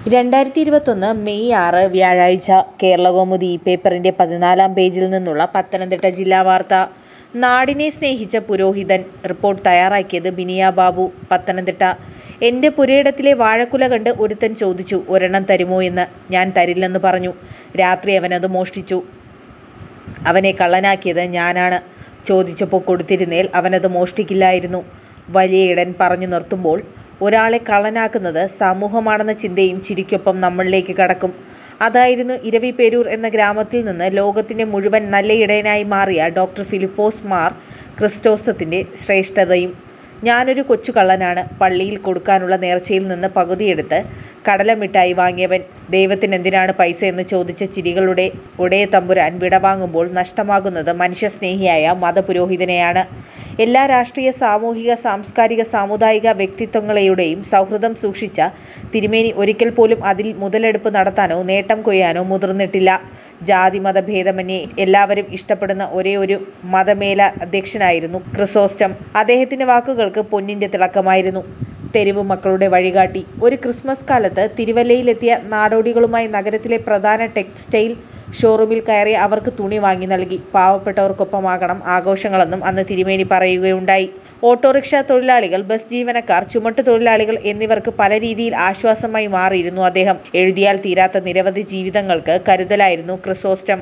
രണ്ടായിരത്തി ഇരുപത്തൊന്ന് മെയ് ആറ് വ്യാഴാഴ്ച കേരളകൗമുദി പേപ്പറിന്റെ പതിനാലാം പേജിൽ നിന്നുള്ള പത്തനംതിട്ട ജില്ലാ വാർത്ത നാടിനെ സ്നേഹിച്ച പുരോഹിതൻ റിപ്പോർട്ട് തയ്യാറാക്കിയത് ബിനിയ ബാബു പത്തനംതിട്ട എന്റെ പുരയിടത്തിലെ വാഴക്കുല കണ്ട് ഒരുത്തൻ ചോദിച്ചു ഒരെണ്ണം തരുമോ എന്ന് ഞാൻ തരില്ലെന്ന് പറഞ്ഞു രാത്രി അവനത് മോഷ്ടിച്ചു അവനെ കള്ളനാക്കിയത് ഞാനാണ് ചോദിച്ചപ്പോൾ കൊടുത്തിരുന്നേൽ അവനത് മോഷ്ടിക്കില്ലായിരുന്നു വലിയ ഇടൻ പറഞ്ഞു നിർത്തുമ്പോൾ ഒരാളെ കള്ളനാക്കുന്നത് സമൂഹമാണെന്ന ചിന്തയും ചിരിക്കൊപ്പം നമ്മളിലേക്ക് കടക്കും അതായിരുന്നു ഇരവിപേരൂർ എന്ന ഗ്രാമത്തിൽ നിന്ന് ലോകത്തിന്റെ മുഴുവൻ നല്ല ഇടയനായി മാറിയ ഡോക്ടർ ഫിലിപ്പോസ് മാർ ക്രിസ്റ്റോസത്തിന്റെ ശ്രേഷ്ഠതയും ഞാനൊരു കൊച്ചു കള്ളനാണ് പള്ളിയിൽ കൊടുക്കാനുള്ള നേർച്ചയിൽ നിന്ന് പകുതിയെടുത്ത് കടലമിഠായി വാങ്ങിയവൻ ദൈവത്തിനെന്തിനാണ് പൈസ എന്ന് ചോദിച്ച ചിരികളുടെ ഒടേ തമ്പുരാൻ വിടവാങ്ങുമ്പോൾ നഷ്ടമാകുന്നത് മനുഷ്യസ്നേഹിയായ മതപുരോഹിതനെയാണ് എല്ലാ രാഷ്ട്രീയ സാമൂഹിക സാംസ്കാരിക സാമുദായിക വ്യക്തിത്വങ്ങളുടെയും സൗഹൃദം സൂക്ഷിച്ച തിരുമേനി ഒരിക്കൽ പോലും അതിൽ മുതലെടുപ്പ് നടത്താനോ നേട്ടം കൊയ്യാനോ മുതിർന്നിട്ടില്ല ജാതി മത ഭേദമന്യേ എല്ലാവരും ഇഷ്ടപ്പെടുന്ന ഒരേ ഒരു മതമേല അധ്യക്ഷനായിരുന്നു ക്രിസോസ്റ്റം അദ്ദേഹത്തിന്റെ വാക്കുകൾക്ക് പൊന്നിന്റെ തിളക്കമായിരുന്നു തെരുവ് മക്കളുടെ വഴികാട്ടി ഒരു ക്രിസ്മസ് കാലത്ത് തിരുവല്ലയിലെത്തിയ നാടോടികളുമായി നഗരത്തിലെ പ്രധാന ടെക്സ്റ്റൈൽ ഷോറൂമിൽ കയറി അവർക്ക് തുണി വാങ്ങി നൽകി പാവപ്പെട്ടവർക്കൊപ്പമാകണം ആഘോഷങ്ങളെന്നും അന്ന് തിരുമേനി പറയുകയുണ്ടായി ഓട്ടോറിക്ഷ തൊഴിലാളികൾ ബസ് ജീവനക്കാർ ചുമട്ടു തൊഴിലാളികൾ എന്നിവർക്ക് പല രീതിയിൽ ആശ്വാസമായി മാറിയിരുന്നു അദ്ദേഹം എഴുതിയാൽ തീരാത്ത നിരവധി ജീവിതങ്ങൾക്ക് കരുതലായിരുന്നു ക്രിസോസ്റ്റം